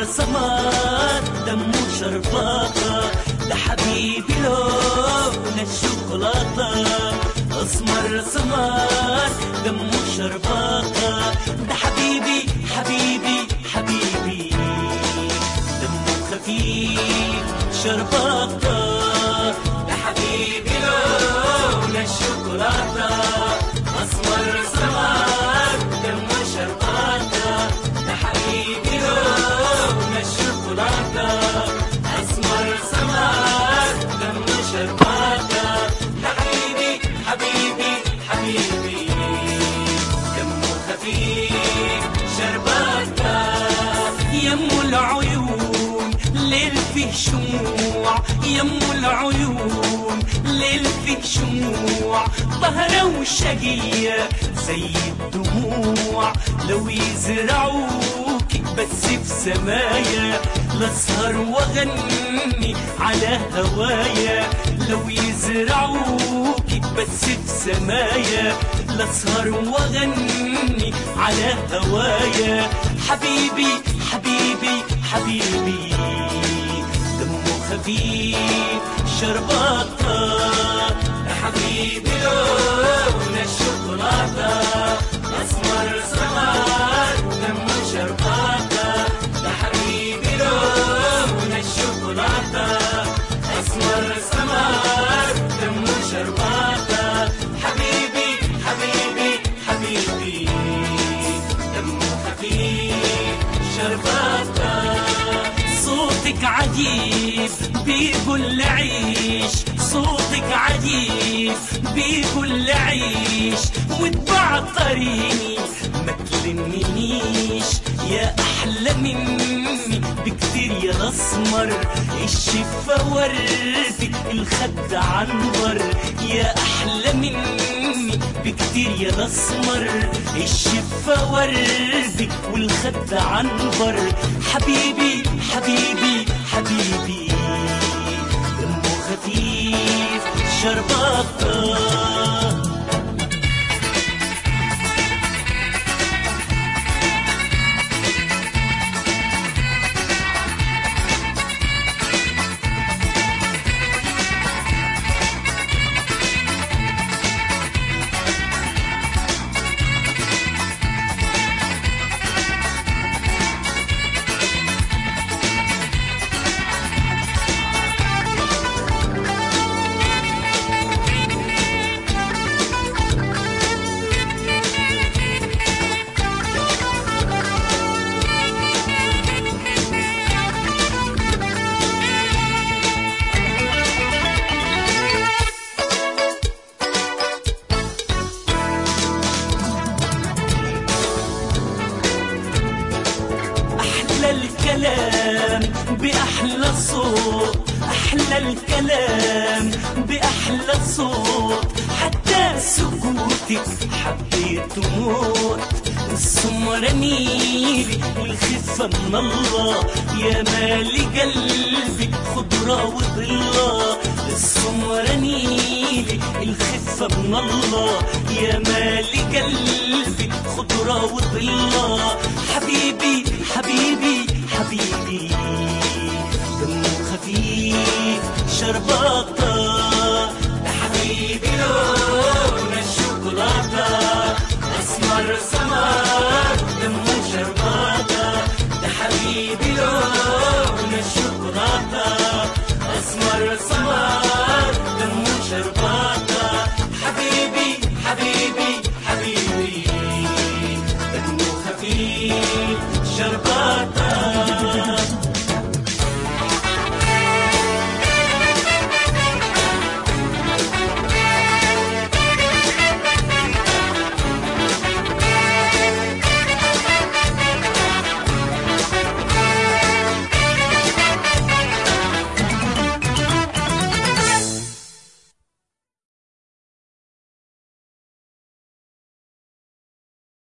سمر دمه شرباطة ده حبيبي لون الشوكولاتة أسمر سمر دمه شرباطة ده حبيبي حبيبي حبيبي دمه خفيف شرباطة ده حبيبي لون الشوكولاتة أسمر سمر دمه شرباطة ده حبيبي لون الشوكولاتة أسمر سمر دمه شرباطة ده حبيبي حبيبي حبيبي دمه خفيف شرباطة يم العيون ليل فيه شموع يم العيون ليل فيه شموع طهرة وشقية زي الدموع لو يزرعوك بس في سمايا لاسهر واغني على هوايا لو يزرعوك بس في سمايا لاسهر واغني على هوايا حبيبي حبيبي حبيبي دمه خفيف شرباطة يا حبيبي لون الشوكولاتة أسمر سمر دمه شرباطة يا حبيبي لون الشوكولاتة أسمر سمر دمه شرباطة حبيبي حبيبي حبيبي دمه خفيف شرباطة صوتك عجيب بيقول عيش صوتك عجيب بيقول عيش وتبعطريني ما تلمنيش يا احلى مني بكتير يا الاسمر الشفا وردي الخد عنبر يا احلى مني بكتير يا الاسمر الشفا وردي والخد عنبر حبيبي حبيبي حبيبي دمه خفيف شرباطه أحلى الكلام بأحلى صوت أحلى الكلام بأحلى صوت حتى سكوتك حبيت موت السمرة نيلي والخفة من الله يا مالي قلبي خضرة وظلة السمرة نيلي الخفة من الله يا مالي قلبي خضرة وظلة حبيبي حبيبي حبيبي دمه خفيف شرباطة يا حبيبي لون الشوكولاتة أسمر سمر